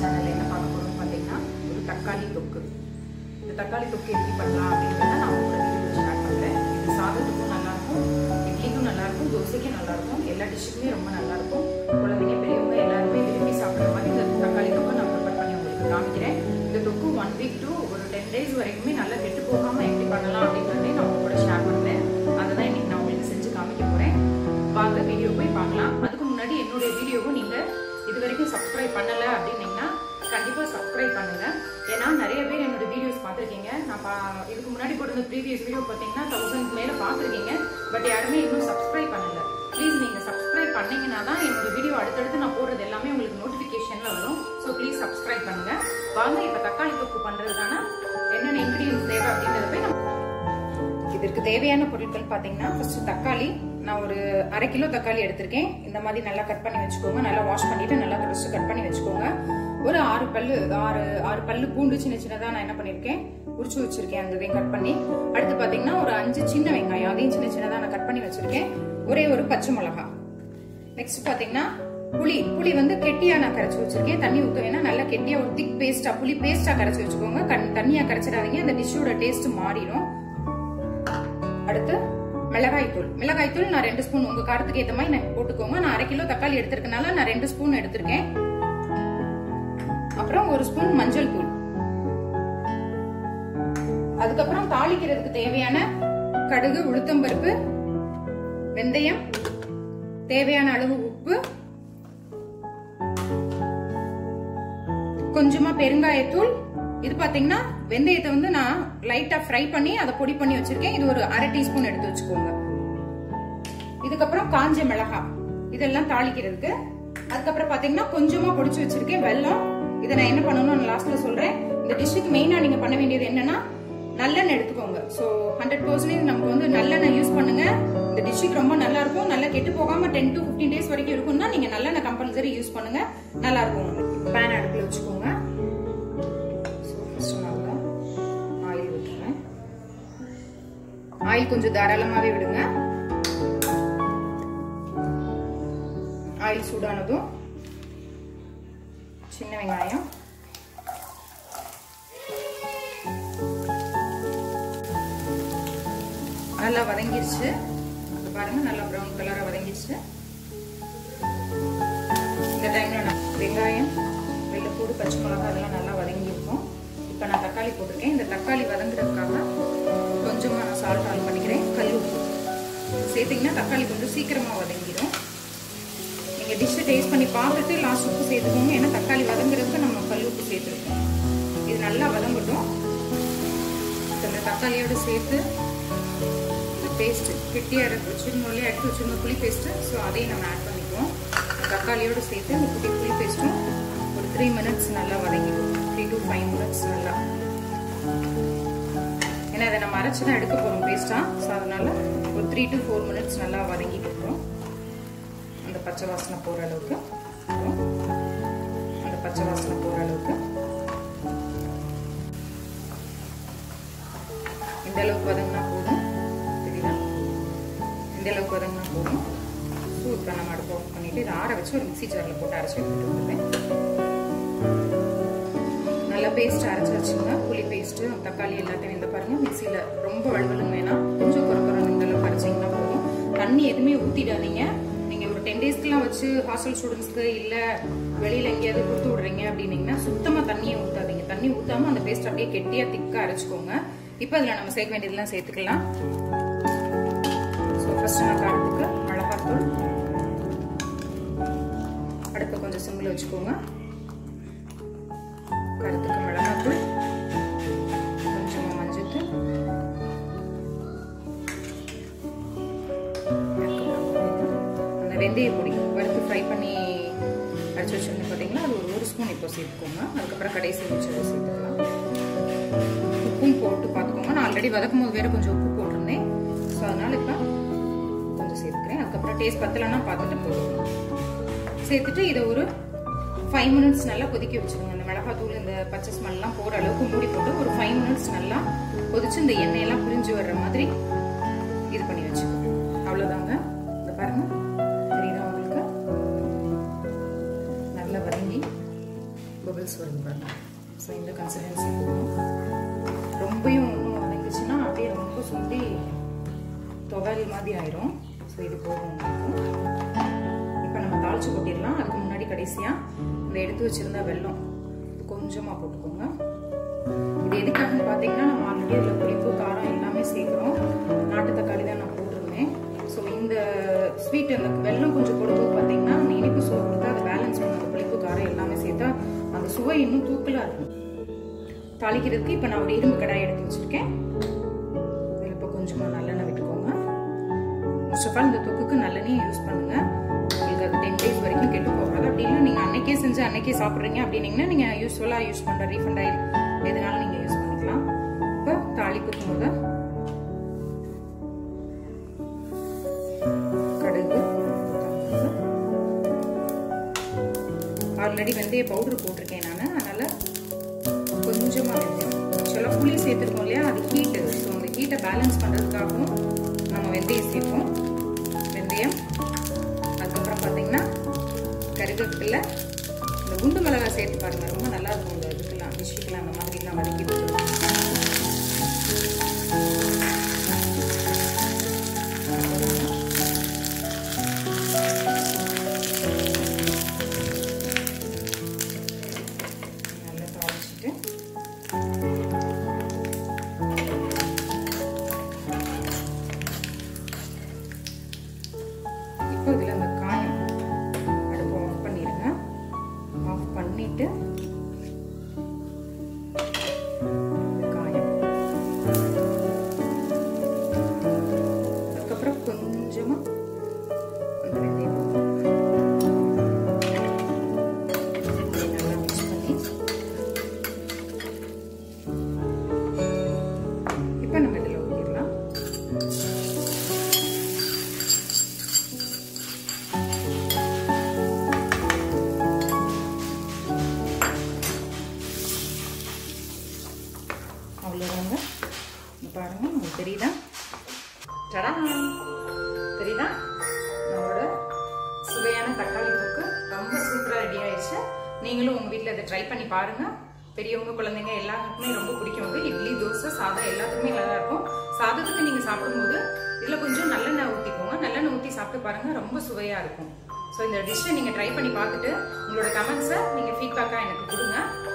சேனல்ல என்ன பார்க்க போறோம்னு பார்த்தீங்கன்னா ஒரு தக்காளி தொக்கு இந்த தக்காளி தொக்கு எப்படி பண்ணலாம் அப்படின்றத நான் உங்களோட வீடியோ ஷேர் பண்றேன் இது சாதத்துக்கும் நல்லா இருக்கும் இட்லிக்கும் நல்லா இருக்கும் தோசைக்கும் நல்லா இருக்கும் எல்லா டிஷ்ஷுக்குமே ரொம்ப நல்லா இருக்கும் குழந்தைங்க பெரியவங்க எல்லாருமே விரும்பி சாப்பிட்ற மாதிரி இந்த தக்காளி தொக்கு நான் ப்ரிப்பேர் பண்ணி உங்களுக்கு காமிக்கிறேன் இந்த தொக்கு ஒன் வீக் டு ஒரு டென் டேஸ் வரைக்குமே நல்லா கெட்டு போகாம எப்படி பண்ணலாம் அப்படின்றதையும் நான் உங்க கூட ஷேர் பண்றேன் அதை தான் இன்னைக்கு நான் உங்களுக்கு செஞ்சு காமிக்க போறேன் வாங்க வீடியோ போய் பார்க்கலாம் அதுக்கு முன்னாடி என்னுடைய வீடியோவும் நீங்க இது வரைக்கும் சப்ஸ்கிரைப் பண்ணல அப்படின்னீங்கன்னா கண்டிப்பா சப்ஸ்கிரைப் பண்ணுங்க ஏன்னா நிறைய பேர் என்னோட வீடியோஸ் பார்த்துருக்கீங்க நான் பா- இதுக்கு முன்னாடி போட்டிருந்த ப்ரீவியஸ் வீடியோ பார்த்தீங்கன்னா தௌசண்ட் மேல பார்த்துருக்கீங்க பட் யாருமே இன்னும் சப்ஸ்கிரைப் பண்ணல ப்ளீஸ் நீங்க சப்ஸ்கிரைப் பண்ணீங்கன்னா தான் என்னோட வீடியோ அடுத்தடுத்து நான் போடுறது எல்லாமே உங்களுக்கு நோட்டிஃபிகேஷன்ல வரும் ஸோ ப்ளீஸ் சப்ஸ்கிரைப் பண்ணுங்க வாங்க இப்போ தக்காளி தொக்கு பண்றதுக்கான என்னென்ன இன்கிரீடியன்ஸ் தேவை அப்படின்றத போய் நம்ம இதற்கு தேவையான பொருட்கள் பார்த்தீங்கன்னா ஃபர்ஸ்ட் தக்காளி நான் ஒரு அரை கிலோ தக்காளி எடுத்திருக்கேன் இந்த மாதிரி நல்லா கட் பண்ணி வச்சுக்கோங்க நல்லா வாஷ் பண்ணிட்டு நல்லா தொடச்சு கட் பண்ணி வச்சுக்கோங்க ஒரு ஆறு பல்லு ஆறு ஆறு பல்லு பூண்டு சின்ன சின்னதாக நான் என்ன பண்ணியிருக்கேன் உரிச்சு வச்சிருக்கேன் அந்த இதையும் கட் பண்ணி அடுத்து பார்த்தீங்கன்னா ஒரு அஞ்சு சின்ன வெங்காயம் அதையும் சின்ன சின்னதாக நான் கட் பண்ணி வச்சிருக்கேன் ஒரே ஒரு பச்சை மிளகா நெக்ஸ்ட் பார்த்தீங்கன்னா புளி புளி வந்து கெட்டியா நான் கரைச்சி வச்சிருக்கேன் தண்ணி ஊற்ற வேணா நல்லா கெட்டியா ஒரு திக் பேஸ்டா புளி பேஸ்டா கரைச்சி வச்சுக்கோங்க கண்- தண்ணியா கரைச்சிடாதீங்க அந்த டிஷ்ஷோட டேஸ்ட் மாறிடும் அடுத்து மிளகாய் தூள் மிளகாய் தூள் நான் ரெண்டு ஸ்பூன் உங்க காரத்துக்கு ஏத்த மாதிரி நான் போட்டுக்கோங்க நான் அரை கிலோ தக்காளி எடுத்திருக்கனால நான் ரெண்டு ஸ்பூன் எடுத்திருக்கேன் அப்புறம் ஒரு ஸ்பூன் மஞ்சள் தூள் அதுக்கப்புறம் தாளிக்கிறதுக்கு தேவையான கடுகு உளுத்தம்பருப்பு வெந்தயம் தேவையான அளவு உப்பு கொஞ்சமா பெருங்காயத்தூள் இது பாத்தீங்கன்னா வெந்தயத்தை வந்து நான் லைட்டா ஃப்ரை பண்ணி அதை பொடி பண்ணி வச்சிருக்கேன் இது ஒரு அரை டீஸ்பூன் எடுத்து வச்சுக்கோங்க இதுக்கப்புறம் காஞ்ச மிளகாய் இதெல்லாம் தாளிக்கிறதுக்கு அதுக்கப்புறம் பாத்தீங்கன்னா கொஞ்சமா பொடிச்சு வச்சிருக்கேன் வெல்லம் இதை நான் என்ன பண்ணணும்னு லாஸ்ட்ல சொல்றேன் இந்த டிஷ்ஷுக்கு மெயினா நீங்க பண்ண வேண்டியது என்னன்னா நல்லெண்ணெய் எடுத்துக்கோங்க ஸோ ஹண்ட்ரட் பர்சன்டேஜ் நமக்கு வந்து நல்லெண்ணெய் யூஸ் பண்ணுங்க இந்த டிஷ்ஷுக்கு ரொம்ப நல்லா இருக்கும் நல்லா கெட்டு போகாம டென் டு ஃபிஃப்டீன் டேஸ் வரைக்கும் இருக்கும்னா நீங்க நல்லெண்ணெய் கம்பல்சரி யூஸ் பண்ணுங்க நல்லா இருக்கும் உங்களுக்கு பேன் அடுப்பில் வச்சுக்கோங்க ஸோ ஃபர்ஸ்ட் நல்லா ஆயில் விட்டுறேன் ஆயில் கொஞ்சம் தாராளமாகவே விடுங்க ஆயில் சூடானதும் சின்ன வெங்காயம் நல்லா வதங்கிருச்சு அது பாருங்க நல்லா ப்ரௌன் கலரா வதங்கிருச்சு இந்த டைம்ல நான் வெங்காயம் வெள்ளைப்பூடு பச்சை மிளகாய் அதெல்லாம் நல்லா வதங்கியிருக்கும் இப்போ நான் தக்காளி போட்டிருக்கேன் இந்த தக்காளி வதங்குறதுக்காக கொஞ்சமாக நான் சால்ட் ஆட் பண்ணிக்கிறேன் கல் உப்பு சேர்த்திங்கன்னா தக்காளி கொஞ்சம் சீக்கிரமாக வதங்கிடும் நீங்கள் டிஷ்ஷை டேஸ்ட் பண்ணி பார்த்துட்டு லாஸ்ட் உப்பு சேர்த்துக்கோங்க ஏன்னா தக்காளி வதங்குறதுக்கு நம்ம கல் உப்பு சேர்த்துருக்கோம் இது நல்லா வதங்கட்டும் இந்த தக்காளியோடு சேர்த்து பேஸ்ட்டு கெட்டியாக எடுத்து வச்சுருந்தோம் இல்லையா எடுத்து வச்சுருந்தோம் புளி பேஸ்ட்டு ஸோ அதையும் நம்ம ஆட் பண்ணிக்குவோம் தக்காளியோடு சேர்த்து இந்த குட்டி புளி பேஸ்ட்டும் ஒரு த்ரீ மினிட்ஸ் நல்லா வதங்கிடும் த்ரீ டு ஃபைவ் மினிட்ஸ் நல்லா ஏன்னா அதை நம்ம அரைச்சி தான் எடுக்க போகிறோம் பேஸ்ட்டாக ஸோ அதனால ஒரு த்ரீ டு ஃபோர் மினிட்ஸ் நல்லா வதங்கிட்டு அந்த பச்சை வாசனை போகிற அளவுக்கு அந்த பச்சை வாசனை போகிற அளவுக்கு இந்த அளவுக்கு வதங்கினா போதும் தெரியுதா இந்த அளவுக்கு வதங்கினா போதும் ஸோ இப்போ நம்ம அடுப்பு ஆஃப் பண்ணிட்டு இதை ஆற வச்சு ஒரு மிக்ஸி ஜாரில் போட்டு அரைச்சி எடுத்துட்டு வந்துடுவேன் நல்லா பேஸ்ட் அரைச்சி வச்சுங்க புளி பேஸ்ட்டு தக்காளி எல்லாத்தையும் இந்த பாருங்க மிக்சியில் ரொம்ப வலுவலும் வேணாம் கொஞ்சம் குறை குறை இந்த அளவுக்கு அரைச்சிங்கன்னா போதும் தண்ணி எதுவுமே ஊற்றிடாதீங்க நீங்கள் ஒரு டென் டேஸ்க்குலாம் வச்சு ஹாஸ்டல் ஸ்டூடெண்ட்ஸ்க்கு இல்லை வெளியில் எங்கேயாவது கொடுத்து விடுறீங்க அப்படின்னீங்கன்னா சுத்தமாக தண்ணியை ஊற்றாதீங்க தண்ணி ஊற்றாமல் அந்த பேஸ்ட் அப்படியே கெட்டியாக திக்காக அரைச்சிக்கோங்க இப்போ அதில் நம்ம சேர்க்க வேண்டியதெல்லாம் சேர்த்துக்கலாம் ஸோ ஃபர்ஸ்ட் நான் காரத்துக்கு மிளகாத்தூள் அடுப்பை கொஞ்சம் சிம்மில் வச்சுக்கோங்க கருத்துக்கு மிளகாத்தூள் கொஞ்சமாக மஞ்சத்தூள் அந்த வெந்தய பொடி வறுத்து ஃப்ரை பண்ணி அரைச்சி வச்சிருந்தேன் பார்த்தீங்களா அது ஒரு ஒரு ஸ்பூன் இப்போ சேர்த்துக்கோங்க அதுக்கப்புறம் கடைசி மிச்சத்தை சேர்த்துக்கலாம் உப்பும் போட்டு பார்த்துக்கோங்க நான் ஆல்ரெடி வதக்கும் போது வேற கொஞ்சம் உப்பு போட்டிருந்தேன் ஸோ அதனால இப்போ கொஞ்சம் சேர்த்துக்கிறேன் அதுக்கப்புறம் டேஸ்ட் பத்தலைன்னா பார்த்துட்டு போதும் சேர்த்துட்டு இதை ஒரு ஃபைவ் மினிட்ஸ் நல்லா கொதிக்க வச்சுருங்க அந்த மிளகாத்தூள் இந்த பச்சை ஸ்மெல்லாம் போகிற அளவுக்கு மூடி போட்டு ஒரு ஃபைவ் மினிட்ஸ் நல்லா கொதிச்சு இந்த எண்ணெயெல்லாம் பிரிஞ்சு வர்ற மாதிரி இது பண்ணி வச்சுக்கோங்க அவ்வளோதாங்க இந்த பாருங்க தெரியுதா உங்களுக்கு நல்லா வதங்கி பபிள்ஸ் வருது பாருங்க ஸோ இந்த கன்சிஸ்டன்சி போதும் ரொம்பயும் ஒன்றும் வதங்கிச்சுன்னா அப்படியே ரொம்ப சுண்டி துவையல் மாதிரி ஆயிரும் ஸோ இது போதும் உங்களுக்கு இப்போ நம்ம தாளிச்சு கொட்டிடலாம் அதுக்கு முன்னாடி கடைசியாக இந்த எடுத்து வச்சிருந்த வெல்லம் கொஞ்சமாக போட்டுக்கோங்க இது எதுக்காகன்னு பார்த்தீங்கன்னா நம்ம ஆல்ரெடி அதில் புளிப்பு காரம் எல்லாமே சேர்க்குறோம் நாட்டு தக்காளி தான் நான் போட்டிருந்தேன் ஸோ இந்த ஸ்வீட் அந்த வெல்லம் கொஞ்சம் போடும்போது பார்த்தீங்கன்னா அந்த இனிப்பு சுவை கொடுத்தா அதை பேலன்ஸ் பண்ண அந்த புளிப்பு காரம் எல்லாமே சேர்த்தா அந்த சுவை இன்னும் தூக்கலாக இருக்கும் தாளிக்கிறதுக்கு இப்போ நான் ஒரு இரும்பு கடாய் எடுத்து வச்சுருக்கேன் இதில் இப்போ கொஞ்சமாக நல்லெண்ணெய் விட்டுக்கோங்க ஃபர்ஸ்ட் ஆஃப் ஆல் இந்த தொக்குக்கு நல்லெண்ணெய் யூஸ் பண்ணுங்க உங்களுக்கு அது டென் டேஸ் வரைக்கும் கெட்டு போகாது அப்படி இல்லை நீங்கள் அன்னைக்கே செஞ்சு அன்னைக்கே சாப்பிட்றீங்க அப்படின்னீங்கன்னா நீங்கள் யூஸ்ஃபுல்லாக யூஸ் பண்ணுற ரீஃபண்ட் ஆயில் எதுனாலும் நீங்கள் யூஸ் பண்ணிக்கலாம் இப்போ தாளிப்புக்கு முத கடுகு ஆல்ரெடி வெந்தய பவுடர் போட்டிருக்கேன் நான் அதனால கொஞ்சமாக வெந்தயம் ஆக்சுவலாக புளி சேர்த்துருக்கோம் இல்லையா அது ஹீட்டு ஸோ அந்த ஹீட்டை பேலன்ஸ் பண்ணுறதுக்காகவும் நம்ம வெந்தயம் சேர்ப்போம் வெந்தயம் அதுக்கப்புறம் பார்த்தீங்கன்னா கருவேப்பிலை இந்த குண்டு மிளகாய் சேர்த்து பாருங்க ரொம்ப நல்லா இருக்கும் இந்த இதுக்கெல்லாம் டிஷ்ஷுக்கெல்லாம் அந்த மாதிரிலாம் வதக்கி நல்லா தாளிச்சிட்டு இப்போ இதில் அந்த காயம் அடுப்பு ஆஃப் பண்ணிடுங்க ஆஃப் பண்ணிட்டு காயம் அதுக்கப்புறம் கொஞ்சமாக அந்த வெந்தயம் நல்லா மிக்ஸ் பண்ணி இப்போ நம்ம இதில் ஊற்றிடலாம் அவ்வளோதாங்க இங்க பாருங்க உங்களுக்கு தெரியுதா டடா தெரியுதா நம்மளோட சுவையான தக்காளி தொக்கு ரொம்ப சூப்பராக ரெடி ஆயிடுச்சு நீங்களும் உங்கள் வீட்டில் இதை ட்ரை பண்ணி பாருங்க பெரியவங்க குழந்தைங்க எல்லாருக்குமே ரொம்ப பிடிக்கும் வந்து இட்லி தோசை சாதம் எல்லாத்துக்குமே நல்லா இருக்கும் சாதத்துக்கு நீங்கள் சாப்பிடும்போது இதில் கொஞ்சம் நல்லெண்ணெய் ஊற்றிக்கோங்க நல்லெண்ணெய் ஊற்றி சாப்பிட்டு பாருங்க ரொம்ப சுவையாக இருக்கும் ஸோ இந்த டிஷ்ஷை நீங்கள் ட்ரை பண்ணி பார்த்துட்டு உங்களோட கமெண்ட்ஸை நீங்கள் ஃபீட்பேக்காக எனக்கு கொடுங்க